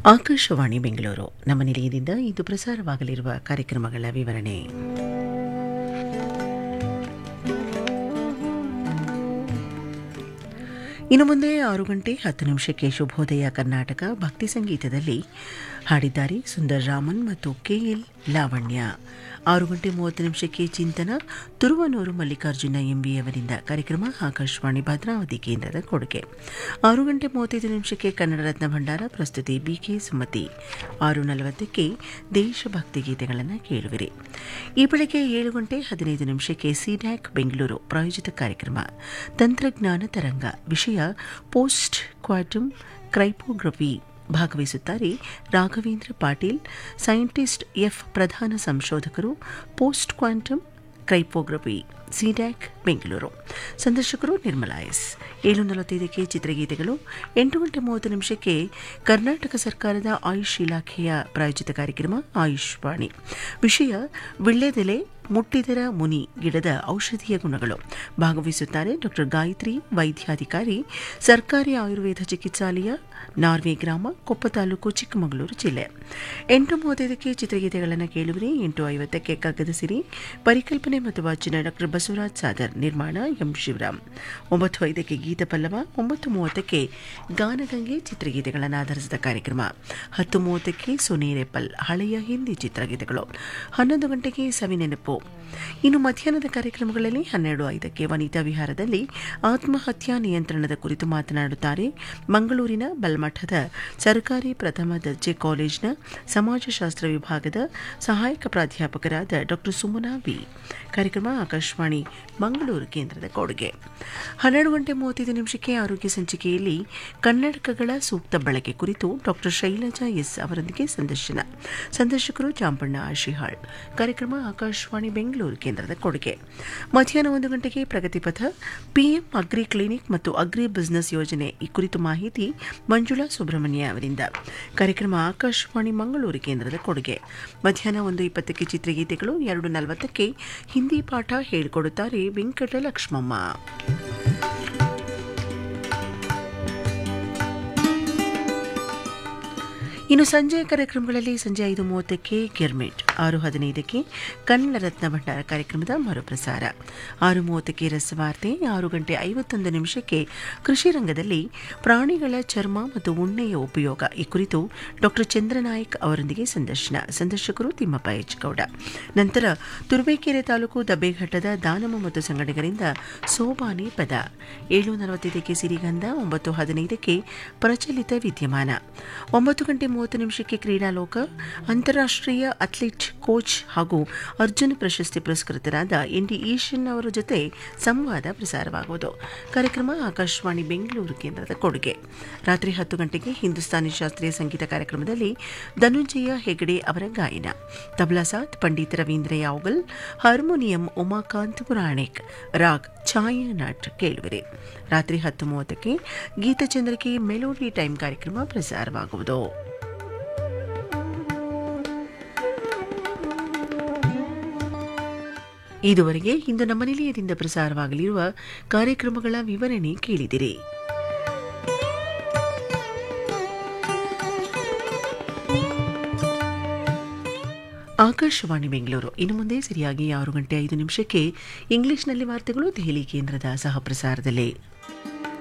ಆಕಾಶವಾಣಿ ಬೆಂಗಳೂರು ನಮ್ಮ ನಿಲಯದಿಂದ ಇಂದು ಪ್ರಸಾರವಾಗಲಿರುವ ಕಾರ್ಯಕ್ರಮಗಳ ವಿವರಣೆ ಇನ್ನು ಮುಂದೆ ಆರು ಗಂಟೆ ಹತ್ತು ನಿಮಿಷಕ್ಕೆ ಶುಭೋದಯ ಕರ್ನಾಟಕ ಭಕ್ತಿ ಸಂಗೀತದಲ್ಲಿ ಹಾಡಿದ್ದಾರೆ ಸುಂದರ್ ರಾಮನ್ ಮತ್ತು ಕೆಎಲ್ ಲಾವಣ್ಯ ಆರು ಗಂಟೆ ಮೂವತ್ತು ನಿಮಿಷಕ್ಕೆ ಚಿಂತನ ತುರುವನೂರು ಮಲ್ಲಿಕಾರ್ಜುನ ಎಂಬಿ ಅವರಿಂದ ಕಾರ್ಯಕ್ರಮ ಆಕಾಶವಾಣಿ ಭದ್ರಾವತಿ ಕೇಂದ್ರದ ಕೊಡುಗೆ ಆರು ಗಂಟೆ ಮೂವತ್ತೈದು ನಿಮಿಷಕ್ಕೆ ಕನ್ನಡ ರತ್ನ ಭಂಡಾರ ಪ್ರಸ್ತುತಿ ಬಿಕೆ ಸುಮತಿ ಆರು ನಲವತ್ತಕ್ಕೆ ದೇಶಭಕ್ತಿ ಗೀತೆಗಳನ್ನು ಕೇಳುವಿರಿ ಈ ಬೆಳಗ್ಗೆ ಏಳು ಗಂಟೆ ಹದಿನೈದು ನಿಮಿಷಕ್ಕೆ ಸಿಡ್ಯಾಕ್ ಬೆಂಗಳೂರು ಪ್ರಾಯೋಜಿತ ಕಾರ್ಯಕ್ರಮ ತಂತ್ರಜ್ಞಾನ ತರಂಗ ವಿಷಯ ಪೋಸ್ಟ್ ಕ್ವಾಟಮ್ ಕ್ರೈಪೋಗ್ರಫಿ ಭಾಗವಹಿಸುತ್ತಾರೆ ರಾಘವೇಂದ್ರ ಪಾಟೀಲ್ ಸೈಂಟಿಸ್ಟ್ ಎಫ್ ಪ್ರಧಾನ ಸಂಶೋಧಕರು post quantum cryptography CDAC Bengaluru ಸಂದರ್ಶಕರು ನಿರ್ಮಲಾ ಎಸ್ ಏಳು ನಲವತ್ತೈದಕ್ಕೆ ಚಿತ್ರಗೀತೆಗಳು ಎಂಟು ಗಂಟೆ ಮೂವತ್ತು ನಿಮಿಷಕ್ಕೆ ಕರ್ನಾಟಕ ಸರ್ಕಾರದ ಆಯುಷ್ ಇಲಾಖೆಯ ಪ್ರಾಯೋಜಿತ ಕಾರ್ಯಕ್ರಮ ಆಯುಷ್ ವಾಣಿ ವಿಷಯ ವಿಳ್ಳೆದೆಲೆ ಮುಟ್ಟಿದರ ಮುನಿ ಗಿಡದ ಔಷಧೀಯ ಗುಣಗಳು ಭಾಗವಹಿಸುತ್ತಾರೆ ಡಾಕ್ಟರ್ ಗಾಯತ್ರಿ ವೈದ್ಯಾಧಿಕಾರಿ ಸರ್ಕಾರಿ ಆಯುರ್ವೇದ ಚಿಕಿತ್ಸಾಲಯ ನಾರ್ವೆ ಗ್ರಾಮ ಕೊಪ್ಪ ತಾಲೂಕು ಚಿಕ್ಕಮಗಳೂರು ಜಿಲ್ಲೆ ಎಂಟು ಮೂವತ್ತೈದಕ್ಕೆ ಚಿತ್ರಗೀತೆಗಳನ್ನು ಕೇಳುವಿರಿ ಎಂಟು ಐವತ್ತಕ್ಕೆ ಕಗ್ಗದ ಸಿರಿ ಪರಿಕಲ್ಪನೆ ಮತ್ತು ವಾಚನ ಡಾಕ್ಟರ್ ಬಸವರಾಜ್ ಸಾದರ್ ನಿರ್ಮಾಣ ಎಂ ಶಿವರಾಮ್ ಒಂಬತ್ತು ಐದಕ್ಕೆ ಗೀತ ಪಲ್ಲವ ಒಂಬತ್ತು ಮೂವತ್ತಕ್ಕೆ ಗಾನಗಂಗೆ ಚಿತ್ರಗೀತೆಗಳನ್ನು ಆಧರಿಸಿದ ಕಾರ್ಯಕ್ರಮ ಹತ್ತು ಮೂವತ್ತಕ್ಕೆ ಸುನೇರೆಪಲ್ ಹಳೆಯ ಹಿಂದಿ ಚಿತ್ರಗೀತೆಗಳು ಹನ್ನೊಂದು ಗಂಟೆಗೆ ಸವಿನೆನಪು ಇನ್ನು ಮಧ್ಯಾಹ್ನದ ಕಾರ್ಯಕ್ರಮಗಳಲ್ಲಿ ಹನ್ನೆರಡು ಐದಕ್ಕೆ ವನಿತಾ ವಿಹಾರದಲ್ಲಿ ಆತ್ಮಹತ್ಯಾ ನಿಯಂತ್ರಣದ ಕುರಿತು ಮಾತನಾಡುತ್ತಾರೆ ಮಂಗಳೂರಿನ ಬಲ್ಮಠದ ಸರ್ಕಾರಿ ಪ್ರಥಮ ದರ್ಜೆ ಕಾಲೇಜಿನ ಸಮಾಜಶಾಸ್ತ್ರ ವಿಭಾಗದ ಸಹಾಯಕ ಪ್ರಾಧ್ಯಾಪಕರಾದ ಡಾಕ್ಟರ್ ಸುಮನಾ ವಿ ಕಾರ್ಯಕ್ರಮ ಆಕಾಶವಾಣಿ ಮಂಗಳೂರು ಕೇಂದ್ರದ ಕೊಡುಗೆ ಹನ್ನೆರಡು ಗಂಟೆ ಮೂವತ್ತೈದು ನಿಮಿಷಕ್ಕೆ ಆರೋಗ್ಯ ಸಂಚಿಕೆಯಲ್ಲಿ ಕನ್ನಡಕಗಳ ಸೂಕ್ತ ಬಳಕೆ ಕುರಿತು ಡಾಕ್ಟರ್ ಶೈಲಜಾ ಎಸ್ ಅವರೊಂದಿಗೆ ಸಂದರ್ಶನ ಸಂದರ್ಶಕರು ಚಾಂಪಣ್ಣ ಆಶಿಹಾಳ್ ಕಾರ್ಯಕ್ರಮ ಆಕಾಶವಾಣಿ ಬೆಂಗಳೂರು ಕೇಂದ್ರದ ಕೊಡುಗೆ ಮಧ್ಯಾಹ್ನ ಒಂದು ಗಂಟೆಗೆ ಪ್ರಗತಿಪಥ ಪಿಎಂ ಅಗ್ರಿ ಕ್ಲಿನಿಕ್ ಮತ್ತು ಅಗ್ರಿ ಬಿಸಿನೆಸ್ ಯೋಜನೆ ಈ ಕುರಿತು ಮಾಹಿತಿ ಮಂಜುಳಾ ಸುಬ್ರಹ್ಮಣ್ಯ ಅವರಿಂದ ಕಾರ್ಯಕ್ರಮ ಆಕಾಶವಾಣಿ ಮಂಗಳೂರು ಕೇಂದ್ರದ ಕೊಡುಗೆ ಮಧ್ಯಾಹ್ನ ಒಂದು ಇಪ್ಪತ್ತಕ್ಕೆ ಚಿತ್ರಗೀತೆಗಳು ಎರಡು ನಲವತ್ತಕ್ಕೆ ಹಿಂದಿ ಪಾಠ ಹೇಳಿಕೊಡುತ್ತಾರೆ ವೆಂಕಟ ಲಕ್ಷ್ಮಮ್ಮ ಇನ್ನು ಸಂಜೆಯ ಕಾರ್ಯಕ್ರಮಗಳಲ್ಲಿ ಸಂಜೆ ಐದು ಮೂವತ್ತಕ್ಕೆ ಗಿರ್ಮಿಟ್ ಆರು ಹದಿನೈದಕ್ಕೆ ಕನ್ನಡ ರತ್ನ ಭಂಡಾರ ಕಾರ್ಯಕ್ರಮದ ಮರುಪ್ರಸಾರ ಆರು ಮೂವತ್ತಕ್ಕೆ ರಸವಾರ್ತೆ ಆರು ಗಂಟೆ ಐವತ್ತೊಂದು ನಿಮಿಷಕ್ಕೆ ಕೃಷಿ ರಂಗದಲ್ಲಿ ಪ್ರಾಣಿಗಳ ಚರ್ಮ ಮತ್ತು ಉಣ್ಣೆಯ ಉಪಯೋಗ ಈ ಕುರಿತು ಡಾಕ್ಟರ್ ಚಂದ್ರನಾಯಕ್ ಅವರೊಂದಿಗೆ ಸಂದರ್ಶನ ಸಂದರ್ಶಕರು ತಿಮ್ಮಪ್ಪ ಎಚ್ ಗೌಡ ನಂತರ ತುರುವೇಕೆರೆ ತಾಲೂಕು ದಬ್ಬೆಘಟ್ಟದ ದಾನಮ ಮತ್ತು ಸಂಘಟಕರಿಂದ ಸೋಬಾನೆ ಪದ ಏಳು ನಲವತ್ತೈದಕ್ಕೆ ಸಿರಿಗಂಧ ಒಂಬತ್ತು ಹದಿನೈದಕ್ಕೆ ಪ್ರಚಲಿತ ವಿದ್ಯಮಾನ ಒಂಬತ್ತು ಗಂಟೆ ಮೂವತ್ತು ನಿಮಿಷಕ್ಕೆ ಕ್ರೀಡಾಲೋಕ ಅಂತಾರಾಷ್ಟ್ರೀಯ ಅಥ್ಲೀಟ್ ಕೋಚ್ ಹಾಗೂ ಅರ್ಜುನ ಪ್ರಶಸ್ತಿ ಪುರಸ್ಕೃತರಾದ ಎನ್ ಡಿ ಈಶನ್ ಅವರ ಜೊತೆ ಸಂವಾದ ಪ್ರಸಾರವಾಗುವುದು ಕಾರ್ಯಕ್ರಮ ಆಕಾಶವಾಣಿ ಬೆಂಗಳೂರು ಕೇಂದ್ರದ ಕೊಡುಗೆ ರಾತ್ರಿ ಹತ್ತು ಗಂಟೆಗೆ ಹಿಂದೂಸ್ತಾನಿ ಶಾಸ್ತ್ರೀಯ ಸಂಗೀತ ಕಾರ್ಯಕ್ರಮದಲ್ಲಿ ಧನುಂಜಯ ಹೆಗಡೆ ಅವರ ಗಾಯನ ತಬಲಾ ಸಾತ್ ಪಂಡಿತ್ ರವೀಂದ್ರ ಯಾವಗಲ್ ಹಾರ್ಮೋನಿಯಂ ಉಮಾಕಾಂತ್ ಪುರಾಣಿಕ್ ರಾಗ್ ಛಾಯಾನಟ್ ಕೇಳುವಿರಿ ರಾತ್ರಿ ಹತ್ತು ಮೂವತ್ತಕ್ಕೆ ಗೀತಚಂದ್ರಿಕೆ ಮೆಲೋಡಿ ಟೈಮ್ ಕಾರ್ಯಕ್ರಮ ಪ್ರಸಾರವಾಗುವುದು ಇದುವರೆಗೆ ಇಂದು ನಮ್ಮ ನಿಲಯದಿಂದ ಪ್ರಸಾರವಾಗಲಿರುವ ಕಾರ್ಯಕ್ರಮಗಳ ವಿವರಣೆ ಕೇಳಿದಿರಿ ಆಕಾಶವಾಣಿ ಬೆಂಗಳೂರು ಇನ್ನು ಮುಂದೆ ಸರಿಯಾಗಿ ಆರು ಗಂಟೆ ಐದು ನಿಮಿಷಕ್ಕೆ ಇಂಗ್ಲಿಷ್ನಲ್ಲಿ ವಾರ್ತೆಗಳು ದೆಹಲಿ ಕೇಂದ್ರದ ಸಹ ಪ್ರಸಾರದಲ್ಲಿ